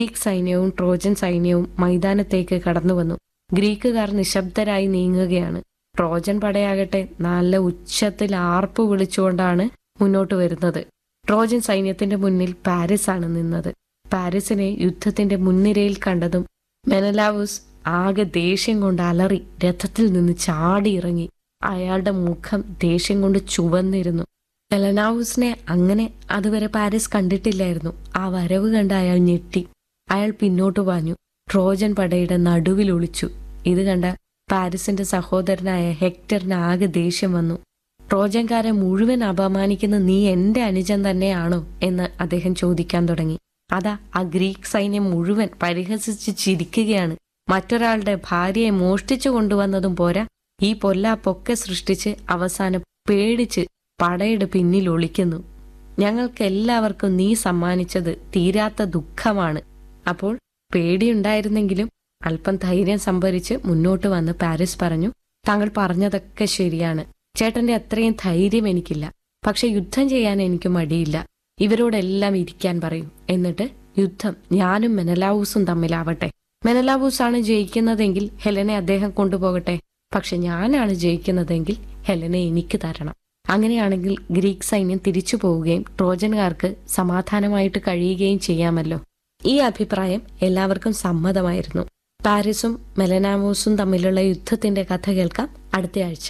Greek സൈന്യവും Trojan സൈന്യവും മൈതാനത്തേക്ക് കടന്നു വന്നു ഗ്രീക്കുകാർ നിശബ്ദരായി നീങ്ങുകയാണ് ട്രോജൻ പടയാകട്ടെ നല്ല ഉച്ചത്തിൽ ആർപ്പ് വിളിച്ചുകൊണ്ടാണ് മുന്നോട്ട് വരുന്നത് ട്രോജൻ സൈന്യത്തിന്റെ മുന്നിൽ പാരീസ് ആണ് നിന്നത് പാരീസിനെ യുദ്ധത്തിന്റെ മുൻനിരയിൽ കണ്ടതും മെനലാവുസ് ആകെ ദേഷ്യം കൊണ്ട് അലറി രഥത്തിൽ നിന്ന് ചാടിയിറങ്ങി അയാളുടെ മുഖം ദേഷ്യം കൊണ്ട് ചുവന്നിരുന്നു മെലനാവുസിനെ അങ്ങനെ അതുവരെ പാരീസ് കണ്ടിട്ടില്ലായിരുന്നു ആ വരവ് കണ്ട് അയാൾ ഞെട്ടി അയാൾ പിന്നോട്ട് പാഞ്ഞു ട്രോജൻ പടയുടെ നടുവിൽ ഒളിച്ചു ഇത് കണ്ട പാരീസിന്റെ സഹോദരനായ ഹെക്ടറിന് ആകെ ദേഷ്യം വന്നു ട്രോജൻകാരെ മുഴുവൻ അപമാനിക്കുന്ന നീ എന്റെ അനുജൻ തന്നെയാണോ എന്ന് അദ്ദേഹം ചോദിക്കാൻ തുടങ്ങി അതാ ആ ഗ്രീക്ക് സൈന്യം മുഴുവൻ പരിഹസിച്ച് ചിരിക്കുകയാണ് മറ്റൊരാളുടെ ഭാര്യയെ മോഷ്ടിച്ചു കൊണ്ടുവന്നതും പോരാ ഈ പൊല്ലാപ്പൊക്കെ സൃഷ്ടിച്ച് അവസാനം പേടിച്ച് പടയുടെ പിന്നിൽ ഒളിക്കുന്നു ഞങ്ങൾക്ക് എല്ലാവർക്കും നീ സമ്മാനിച്ചത് തീരാത്ത ദുഃഖമാണ് അപ്പോൾ പേടിയുണ്ടായിരുന്നെങ്കിലും അല്പം ധൈര്യം സംഭരിച്ച് മുന്നോട്ട് വന്ന് പാരീസ് പറഞ്ഞു താങ്കൾ പറഞ്ഞതൊക്കെ ശരിയാണ് ചേട്ടന്റെ അത്രയും ധൈര്യം എനിക്കില്ല പക്ഷെ യുദ്ധം ചെയ്യാൻ എനിക്ക് മടിയില്ല ഇവരോടെല്ലാം ഇരിക്കാൻ പറയൂ എന്നിട്ട് യുദ്ധം ഞാനും മെനലാവൂസും തമ്മിലാവട്ടെ മെനലാവൂസ് ആണ് ജയിക്കുന്നതെങ്കിൽ ഹെലനെ അദ്ദേഹം കൊണ്ടുപോകട്ടെ പക്ഷെ ഞാനാണ് ജയിക്കുന്നതെങ്കിൽ ഹെലനെ എനിക്ക് തരണം അങ്ങനെയാണെങ്കിൽ ഗ്രീക്ക് സൈന്യം തിരിച്ചു പോവുകയും ട്രോജൻകാർക്ക് സമാധാനമായിട്ട് കഴിയുകയും ചെയ്യാമല്ലോ ഈ അഭിപ്രായം എല്ലാവർക്കും സമ്മതമായിരുന്നു പാരീസും മെലനാമോസും തമ്മിലുള്ള യുദ്ധത്തിന്റെ കഥ കേൾക്കാം അടുത്തയാഴ്ച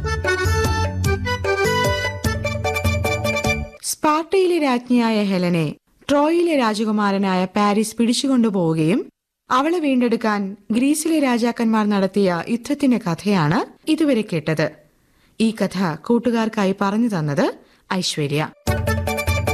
സ്പാർട്ടയിലെ രാജ്ഞിയായ ഹെലനെ ട്രോയിലെ രാജകുമാരനായ പാരീസ് പിടിച്ചുകൊണ്ടുപോവുകയും അവളെ വീണ്ടെടുക്കാൻ ഗ്രീസിലെ രാജാക്കന്മാർ നടത്തിയ യുദ്ധത്തിന്റെ കഥയാണ് ഇതുവരെ കേട്ടത് ഈ കഥ കൂട്ടുകാർക്കായി പറഞ്ഞു തന്നത് ഐശ്വര്യ